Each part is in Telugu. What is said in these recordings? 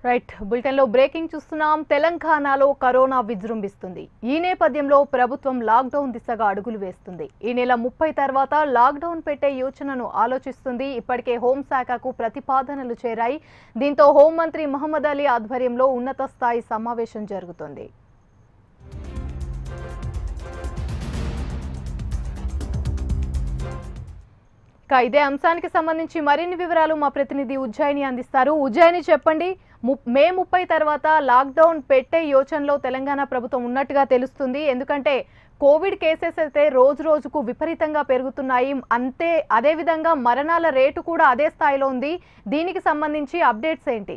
రైట్ బులెటిన్లో బ్రేకింగ్ చూస్తున్నాం తెలంగాణలో కరోనా విజృంభిస్తుంది ఈ నేపథ్యంలో ప్రభుత్వం లాక్డౌన్ దిశగా అడుగులు వేస్తుంది ఈ నెల ముప్పై తర్వాత లాక్డౌన్ పెట్టే యోచనను ఆలోచిస్తుంది ఇప్పటికే హోంశాఖకు ప్రతిపాదనలు చేరాయి దీంతో హోంమంత్రి మహమ్మద్ అలీ ఆధ్వర్యంలో ఉన్నత స్థాయి సమావేశం జరుగుతుంది ఇక ఇదే అంశానికి సంబంధించి మరిన్ని వివరాలు మా ప్రతినిధి ఉజ్జయిని అందిస్తారు ఉజ్జయిని చెప్పండి ము- మే ముప్పై తర్వాత లాక్డౌన్ పెట్టే యోచనలో తెలంగాణ ప్రభుత్వం ఉన్నట్టుగా తెలుస్తుంది ఎందుకంటే కోవిడ్ కేసెస్ అయితే రోజు రోజుకు విపరీతంగా పెరుగుతున్నాయి అంతే అదేవిధంగా మరణాల రేటు కూడా అదే స్థాయిలో ఉంది దీనికి సంబంధించి అప్డేట్స్ ఏంటి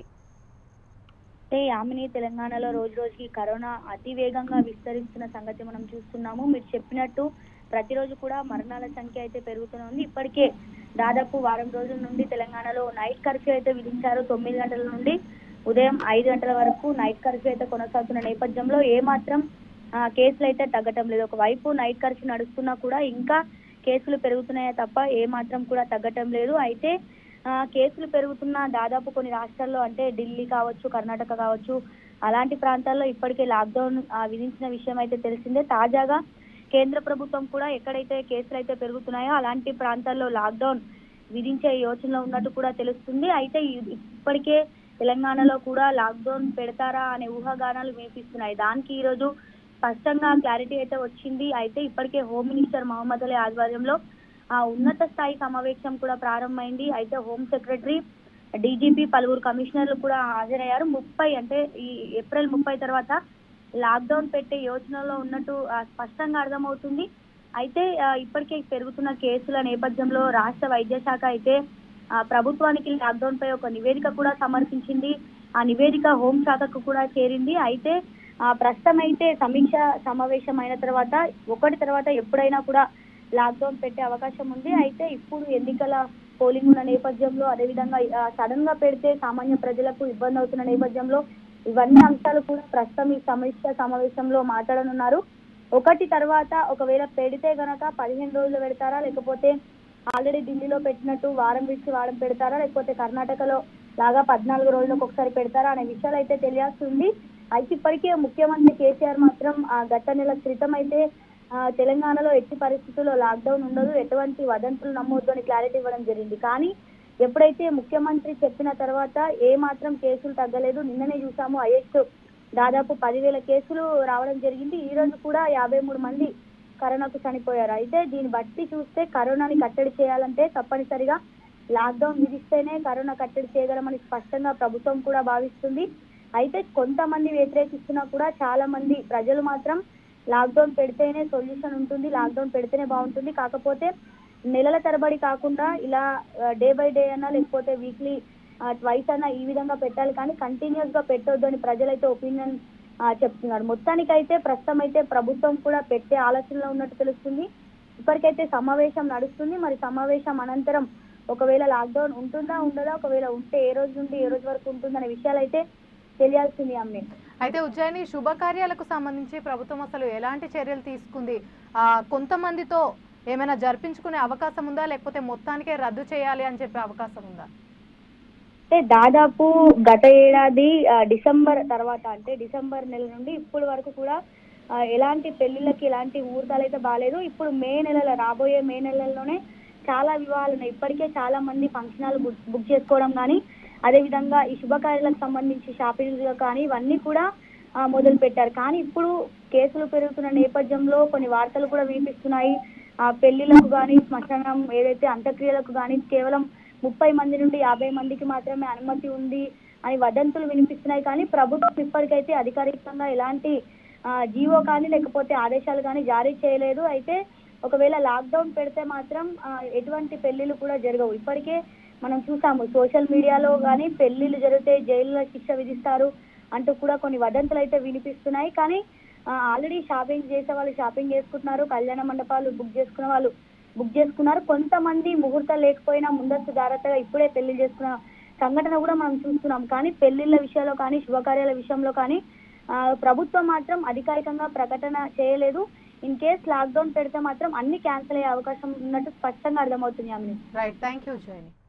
అంటే ఆమెని తెలంగాణలో రోజు రోజుకి కరోనా అతి వేగంగా విస్తరిస్తున్న సంగతి మనం చూస్తున్నాము మీరు చెప్పినట్టు ప్రతిరోజు కూడా మరణాల సంఖ్య అయితే పెరుగుతూనే ఉంది ఇప్పటికే దాదాపు వారం రోజుల నుండి తెలంగాణలో నైట్ కర్ఫ్యూ అయితే విధించారు తొమ్మిది గంటల నుండి ఉదయం ఐదు గంటల వరకు నైట్ కర్ఫ్యూ అయితే కొనసాగుతున్న నేపథ్యంలో ఏ మాత్రం ఆ, కేసులు అయితే తగ్గటం లేదు ఒకవైపు నైట్ కర్ఫ్యూ నడుస్తున్నా కూడా ఇంకా కేసులు పెరుగుతున్నాయే తప్ప ఏ మాత్రం కూడా తగ్గటం లేదు అయితే ఆ, కేసులు పెరుగుతున్న దాదాపు కొన్ని రాష్ట్రాల్లో అంటే ఢిల్లీ కావచ్చు కర్ణాటక కావచ్చు అలాంటి ప్రాంతాల్లో ఇప్పటికే లాక్డౌన్ ఆ, విధించిన విషయం అయితే తెలిసిందే తాజాగా కేంద్ర ప్రభుత్వం కూడా ఎక్కడైతే కేసులు అయితే పెరుగుతున్నాయో అలాంటి ప్రాంతాల్లో లాక్డౌన్ విధించే యోచనలో ఉన్నట్టు కూడా తెలుస్తుంది అయితే ఇ- ఇప్పటికే తెలంగాణలో కూడా లాక్డౌన్ పెడతారా అనే ఊహాగానాలు వినిపిస్తున్నాయి దానికి ఈ రోజు స్పష్టంగా క్లారిటీ అయితే వచ్చింది అయితే ఇప్పటికే హోమ్ మినిస్టర్ మహమ్మద్ అలీ ఆధ్వర్యంలో ఆ ఉన్నత స్థాయి సమావేశం కూడా ప్రారంభమైంది అయితే హోమ్ సెక్రటరీ డీజీపీ పలువురు కమిషనర్లు కూడా హాజరయ్యారు ముప్పై అంటే ఈ ఏప్రిల్ ముప్పై తర్వాత లాక్డౌన్ పెట్టే యోచనలో ఉన్నట్టు ఆ, స్పష్టంగా అర్థమవుతుంది అయితే ఆ, ఇప్పటికే పెరుగుతున్న కేసుల నేపథ్యంలో రాష్ట్ర వైద్య శాఖ అయితే ఆ, ప్రభుత్వానికి లాక్డౌన్ పై ఒక నివేదిక కూడా సమర్పించింది ఆ నివేదిక హోం శాఖకు కూడా చేరింది అయితే ఆ, ప్రస్తుతం అయితే సమీక్ష సమావేశం అయిన తర్వాత ఒకటి తర్వాత ఎప్పుడైనా కూడా లాక్డౌన్ పెట్టే అవకాశం ఉంది అయితే ఇప్పుడు ఎన్నికల పోలింగ్ ఉన్న నేపథ్యంలో అదేవిధంగా సడన్ గా పెడితే సామాన్య ప్రజలకు ఇబ్బంది అవుతున్న నేపథ్యంలో ఇవన్నీ అంశాలు కూడా ప్రస్తుతం ఈ సమీక్ష సమావేశంలో మాట్లాడనున్నారు ఒకటి తర్వాత ఒకవేళ పెడితే గనక పదిహేను రోజులు పెడతారా లేకపోతే ఆల్రెడీ ఢిల్లీలో పెట్టినట్టు వారం విడిచి వారం పెడతారా లేకపోతే కర్ణాటకలో లాగా పద్నాలుగు రోజులకు ఒకసారి పెడతారా అనే విషయాలు అయితే తెలియాల్సింది అయితే ఇప్పటికే ముఖ్యమంత్రి కేసీఆర్ మాత్రం ఆ గత నెల క్రితం అయితే ఆ, తెలంగాణలో ఎట్టి పరిస్థితుల్లో లాక్డౌన్ ఉండదు ఎటువంటి వదంతులు నమ్మొద్దు అని క్లారిటీ ఇవ్వడం జరిగింది కానీ ఎప్పుడైతే ముఖ్యమంత్రి చెప్పిన తర్వాత ఏ మాత్రం కేసులు తగ్గలేదు నిన్ననే చూసాము హైయెస్ట్ దాదాపు పదివేల కేసులు రావడం జరిగింది ఈ రోజు కూడా యాభై మూడు మంది కరోనాకు చనిపోయారు అయితే దీన్ని బట్టి చూస్తే కరోనాని కట్టడి చేయాలంటే తప్పనిసరిగా లాక్డౌన్ విధిస్తేనే కరోనా కట్టడి చేయగలమని స్పష్టంగా ప్రభుత్వం కూడా భావిస్తుంది అయితే కొంతమంది వ్యతిరేకిస్తున్నా కూడా చాలా మంది ప్రజలు మాత్రం లాక్డౌన్ పెడితేనే సొల్యూషన్ ఉంటుంది లాక్డౌన్ పెడితేనే బాగుంటుంది కాకపోతే నెలల తరబడి కాకుండా ఇలా డే బై డే అన్నా లేకపోతే వీక్లీ ట్వైస్ అన్నా ఈ విధంగా పెట్టాలి కానీ కంటిన్యూస్ గా పెట్టొద్దు అని ప్రజలైతే ఒపీనియన్ చెప్తున్నారు మొత్తానికైతే ప్రస్తుతం అయితే ప్రభుత్వం కూడా పెట్టే ఆలోచనలో ఉన్నట్టు తెలుస్తుంది ఇప్పటికైతే సమావేశం నడుస్తుంది మరి సమావేశం అనంతరం ఒకవేళ లాక్డౌన్ ఉంటుందా ఉండదా ఒకవేళ ఉంటే ఏ రోజు నుండి ఏ రోజు వరకు ఉంటుందనే విషయాలు అయితే తెలియాల్సింది అమ్మే అయితే ఉజ్జయిని శుభకార్యాలకు సంబంధించి ప్రభుత్వం అసలు ఎలాంటి చర్యలు తీసుకుంది ఆ, కొంతమందితో ఏమైనా జరిపించుకునే అవకాశం ఉందా లేకపోతే మొత్తానికే రద్దు చేయాలి అని చెప్పే అవకాశం ఉందా అంటే దాదాపు గత ఏడాది ఆ, డిసెంబర్ తర్వాత అంటే డిసెంబర్ నెల నుండి ఇప్పటి వరకు కూడా ఆ, ఎలాంటి పెళ్లిళ్ళకి ఎలాంటి ముహూర్తాలు అయితే బాగాలేదు ఇప్పుడు మే నెలలో రాబోయే మే నెలల్లోనే చాలా వివాహాలు ఉన్నాయి ఇప్పటికే చాలా మంది ఫంక్షన్ హాల్ బుక్ బుక్ చేసుకోవడం కానీ అదేవిధంగా ఈ శుభకార్యాలకు సంబంధించి షాపింగ్ కానీ ఇవన్నీ కూడా ఆ, మొదలు పెట్టారు కానీ ఇప్పుడు కేసులు పెరుగుతున్న నేపథ్యంలో కొన్ని వార్తలు కూడా వినిపిస్తున్నాయి ఆ పెళ్లిలకు కానీ శ్మశానం ఏదైతే అంత్యక్రియలకు కానీ కేవలం ముప్పై మంది నుండి యాభై మందికి మాత్రమే అనుమతి ఉంది అని వదంతులు వినిపిస్తున్నాయి కానీ ప్రభుత్వం ఇప్పటికైతే అధికారికంగా ఎలాంటి ఆ, జీవో కానీ లేకపోతే ఆదేశాలు కానీ జారీ చేయలేదు అయితే ఒకవేళ లాక్డౌన్ పెడితే మాత్రం ఆ, ఎటువంటి పెళ్లిళ్ళు కూడా జరగవు ఇప్పటికే మనం చూసాము సోషల్ మీడియాలో కానీ పెళ్లిళ్ళు జరిగితే జైల్లో శిక్ష విధిస్తారు అంటూ కూడా కొన్ని వదంతులు అయితే వినిపిస్తున్నాయి కానీ ఆల్రెడీ షాపింగ్ చేసే వాళ్ళు షాపింగ్ చేసుకుంటున్నారు కళ్యాణ మండపాలు బుక్ చేసుకున్న వాళ్ళు బుక్ చేసుకున్నారు కొంతమంది ముహూర్తాలు లేకపోయినా ముందస్తు జాగ్రత్తగా ఇప్పుడే పెళ్లి చేసుకున్న సంఘటన కూడా మనం చూస్తున్నాం కానీ పెళ్లిళ్ళ విషయంలో కానీ శుభకార్యాల విషయంలో కానీ ఆ, ప్రభుత్వం మాత్రం అధికారికంగా ప్రకటన చేయలేదు ఇన్ కేస్ లాక్డౌన్ పెడితే మాత్రం అన్ని క్యాన్సిల్ అయ్యే అవకాశం ఉన్నట్టు స్పష్టంగా అర్థమవుతుంది అమ్మి రైట్ థ్యాంక్ యూ ఉజ్జయిని